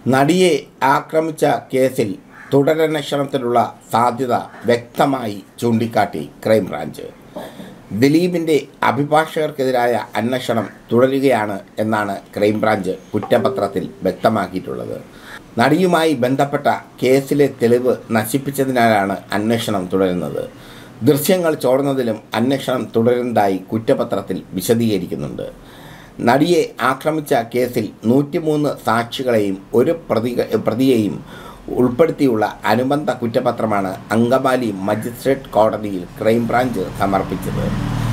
നടിയെ ആക്രമിച്ച കേസിൽ തുടരന്വേഷണത്തിനുള്ള സാധ്യത വ്യക്തമായി ചൂണ്ടിക്കാട്ടി ക്രൈംബ്രാഞ്ച് ദിലീപിൻ്റെ അഭിഭാഷകർക്കെതിരായ അന്വേഷണം തുടരുകയാണ് എന്നാണ് ക്രൈംബ്രാഞ്ച് കുറ്റപത്രത്തിൽ വ്യക്തമാക്കിയിട്ടുള്ളത് നടിയുമായി ബന്ധപ്പെട്ട കേസിലെ തെളിവ് നശിപ്പിച്ചതിനാലാണ് അന്വേഷണം തുടരുന്നത് ദൃശ്യങ്ങൾ ചോർന്നതിലും അന്വേഷണം തുടരുന്നതായി കുറ്റപത്രത്തിൽ വിശദീകരിക്കുന്നുണ്ട് നടിയെ ആക്രമിച്ച കേസിൽ നൂറ്റിമൂന്ന് സാക്ഷികളെയും ഒരു പ്രതി പ്രതിയെയും ഉൾപ്പെടുത്തിയുള്ള അനുബന്ധ കുറ്റപത്രമാണ് അങ്കമാലി മജിസ്ട്രേറ്റ് കോടതിയിൽ ക്രൈംബ്രാഞ്ച് സമർപ്പിച്ചത്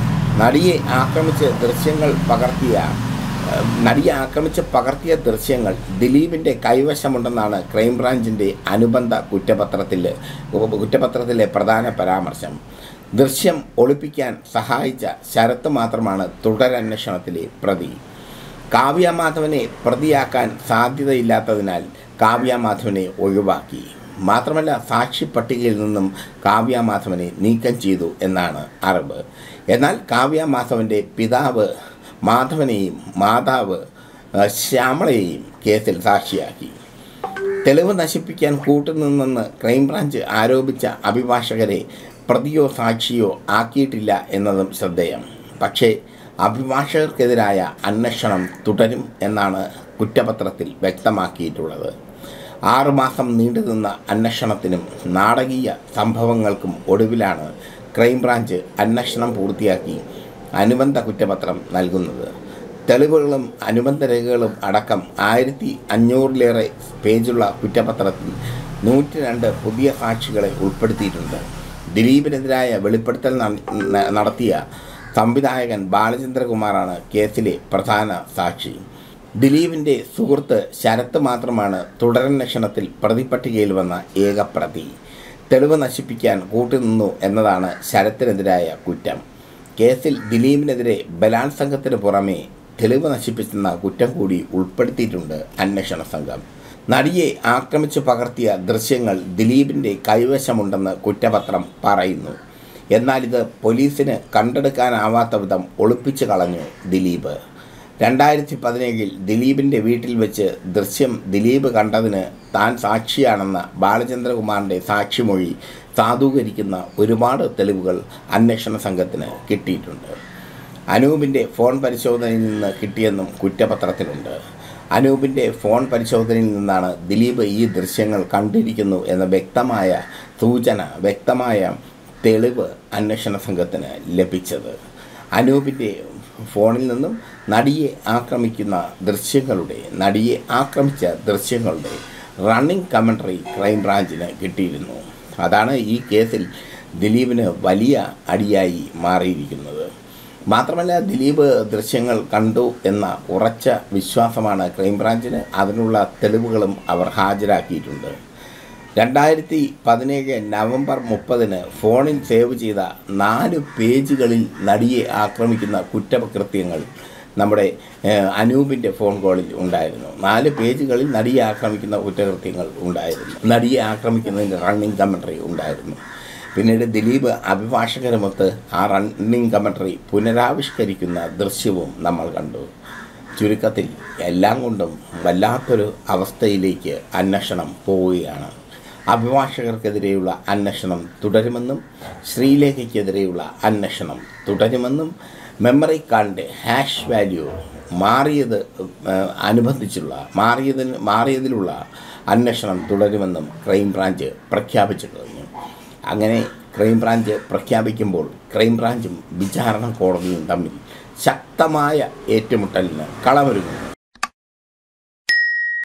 നടിയെ ആക്രമിച്ച് ദൃശ്യങ്ങൾ പകർത്തിയ ഏഹ്, നടിയെ ആക്രമിച്ച് പകർത്തിയ ദൃശ്യങ്ങൾ ദിലീപിൻ്റെ കൈവശമുണ്ടെന്നാണ് ക്രൈംബ്രാഞ്ചിൻ്റെ അനുബന്ധ കുറ്റപത്രത്തിൽ കുറ്റപത്രത്തിലെ പ്രധാന പരാമർശം ദൃശ്യം ഒളിപ്പിക്കാൻ സഹായിച്ച ശരത്ത് മാത്രമാണ് തുടരന്വേഷണത്തിലെ പ്രതി കാവ്യ മാധവനെ പ്രതിയാക്കാൻ സാധ്യതയില്ലാത്തതിനാൽ കാവ്യ മാധവനെ ഒഴിവാക്കി മാത്രമല്ല സാക്ഷി പട്ടികയിൽ നിന്നും കാവ്യ മാധവനെ നീക്കം ചെയ്തു എന്നാണ് അറിവ് എന്നാൽ കാവ്യ മാധവൻ്റെ പിതാവ് മാധവനെയും മാതാവ് ആ, ശ്യാമളയെയും കേസിൽ സാക്ഷിയാക്കി തെളിവ് നശിപ്പിക്കാൻ കൂട്ടുനിന്നെന്ന് ക്രൈംബ്രാഞ്ച് ആരോപിച്ച അഭിഭാഷകരെ പ്രതിയോ സാക്ഷിയോ ആക്കിയിട്ടില്ല എന്നതും ശ്രദ്ധേയം പക്ഷേ അഭിഭാഷകർക്കെതിരായ അന്വേഷണം തുടരും എന്നാണ് കുറ്റപത്രത്തിൽ വ്യക്തമാക്കിയിട്ടുള്ളത് ആറുമാസം നീണ്ടുനിന്ന അന്വേഷണത്തിനും നാടകീയ സംഭവങ്ങൾക്കും ഒടുവിലാണ് ക്രൈംബ്രാഞ്ച് അന്വേഷണം പൂർത്തിയാക്കി അനുബന്ധ കുറ്റപത്രം നൽകുന്നത് തെളിവുകളും അനുബന്ധ രേഖകളും അടക്കം ആയിരത്തി അഞ്ഞൂറിലേറെ പേജുള്ള കുറ്റപത്രത്തിൽ നൂറ്റി രണ്ട് പുതിയ സാക്ഷികളെ ഉൾപ്പെടുത്തിയിട്ടുണ്ട് ദിലീപിനെതിരായ വെളിപ്പെടുത്തൽ ന- ന- നടത്തിയ സംവിധായകൻ ബാലചന്ദ്രകുമാറാണ് കേസിലെ പ്രധാന സാക്ഷി ദിലീപിൻ്റെ സുഹൃത്ത് ശരത്ത് മാത്രമാണ് തുടരന്വേഷണത്തിൽ പ്രതിപട്ടികയിൽ വന്ന ഏക പ്രതി തെളിവ് നശിപ്പിക്കാൻ കൂട്ടുനിന്നു എന്നതാണ് ശരത്തിനെതിരായ കുറ്റം കേസിൽ ദിലീപിനെതിരെ ബലാത്സംഗത്തിന് പുറമെ തെളിവ് നശിപ്പിച്ചെന്ന കുറ്റം കൂടി ഉൾപ്പെടുത്തിയിട്ടുണ്ട് അന്വേഷണ സംഘം നടിയെ ആക്രമിച്ചു പകർത്തിയ ദൃശ്യങ്ങൾ ദിലീപിൻ്റെ കൈവശമുണ്ടെന്ന് കുറ്റപത്രം പറയുന്നു എന്നാൽ ഇത് പോലീസിന് കണ്ടെടുക്കാനാവാത്ത വിധം ഒളിപ്പിച്ചു കളഞ്ഞു ദിലീപ് രണ്ടായിരത്തി പതിനേഴിൽ ദിലീപിൻ്റെ വീട്ടിൽ വെച്ച് ദൃശ്യം ദിലീപ് കണ്ടതിന് താൻ സാക്ഷിയാണെന്ന ബാലചന്ദ്രകുമാറിൻ്റെ സാക്ഷിമൊഴി സാധൂകരിക്കുന്ന ഒരുപാട് തെളിവുകൾ അന്വേഷണ സംഘത്തിന് കിട്ടിയിട്ടുണ്ട് അനൂപിൻ്റെ ഫോൺ പരിശോധനയിൽ നിന്ന് കിട്ടിയെന്നും കുറ്റപത്രത്തിലുണ്ട് അനൂപിൻ്റെ ഫോൺ പരിശോധനയിൽ നിന്നാണ് ദിലീപ് ഈ ദൃശ്യങ്ങൾ കണ്ടിരിക്കുന്നു എന്ന വ്യക്തമായ സൂചന വ്യക്തമായ തെളിവ് അന്വേഷണ സംഘത്തിന് ലഭിച്ചത് അനൂപിൻ്റെ ഫോണിൽ നിന്നും നടിയെ ആക്രമിക്കുന്ന ദൃശ്യങ്ങളുടെ നടിയെ ആക്രമിച്ച ദൃശ്യങ്ങളുടെ റണ്ണിംഗ് കമൻട്രി ക്രൈംബ്രാഞ്ചിന് കിട്ടിയിരുന്നു അതാണ് ഈ കേസിൽ ദിലീപിന് വലിയ അടിയായി മാറിയിരിക്കുന്നത് മാത്രമല്ല ദിലീപ് ദൃശ്യങ്ങൾ കണ്ടു എന്ന ഉറച്ച വിശ്വാസമാണ് ക്രൈംബ്രാഞ്ചിന് അതിനുള്ള തെളിവുകളും അവർ ഹാജരാക്കിയിട്ടുണ്ട് രണ്ടായിരത്തി പതിനേഴ് നവംബർ മുപ്പതിന് ഫോണിൽ സേവ് ചെയ്ത നാല് പേജുകളിൽ നടിയെ ആക്രമിക്കുന്ന കുറ്റകൃത്യങ്ങൾ നമ്മുടെ ഏഹ്, അനൂപിൻ്റെ ഫോൺ കോളിൽ ഉണ്ടായിരുന്നു നാല് പേജുകളിൽ നടിയെ ആക്രമിക്കുന്ന കുറ്റകൃത്യങ്ങൾ ഉണ്ടായിരുന്നു നടിയെ ആക്രമിക്കുന്നതിൻ്റെ റണ്ണിങ് കമൻട്രി ഉണ്ടായിരുന്നു പിന്നീട് ദിലീപ് അഭിഭാഷകരുമൊത്ത് ആ റണ്ണിങ് കമൻട്രി പുനരാവിഷ്കരിക്കുന്ന ദൃശ്യവും നമ്മൾ കണ്ടു ചുരുക്കത്തിൽ എല്ലാം കൊണ്ടും വല്ലാത്തൊരു അവസ്ഥയിലേക്ക് അന്വേഷണം പോവുകയാണ് അഭിഭാഷകർക്കെതിരെയുള്ള അന്വേഷണം തുടരുമെന്നും ശ്രീലേഖയ്ക്കെതിരെയുള്ള അന്വേഷണം തുടരുമെന്നും മെമ്മറി കാർഡിൻ്റെ ഹാഷ് വാല്യൂ മാറിയത് ഏഹ്, അനുബന്ധിച്ചുള്ള മാറിയതിന് മാറിയതിലുള്ള അന്വേഷണം തുടരുമെന്നും ക്രൈംബ്രാഞ്ച് പ്രഖ്യാപിച്ചു കഴിഞ്ഞു അങ്ങനെ ക്രൈംബ്രാഞ്ച് പ്രഖ്യാപിക്കുമ്പോൾ ക്രൈംബ്രാഞ്ചും വിചാരണ കോടതിയും തമ്മിൽ ശക്തമായ ഏറ്റുമുട്ടലിന് കളമൊരുങ്ങുന്നു